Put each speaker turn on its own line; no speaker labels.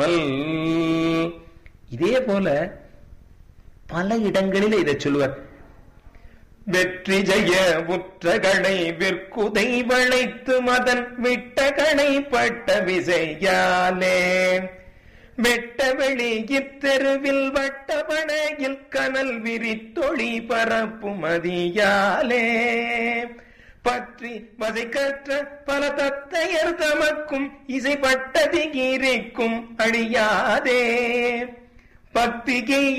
இதே போல பல இடங்களில் இதை சொல்லுவார் வெற்றி ஜெய புற்றகனை விற்குதை வளைத்து மதன் விட்டகனை பட்ட விசையாலே வெட்ட வெளியித் தெருவில் வட்டபணையில் கனல் விரித்தொளி பரப்பும் மதியாலே பற்றி வதை கற்ற பல தத்தையர் தமக்கும் இசைப்பட்டதி கீரிக்கும் அழியாதே பக்திகை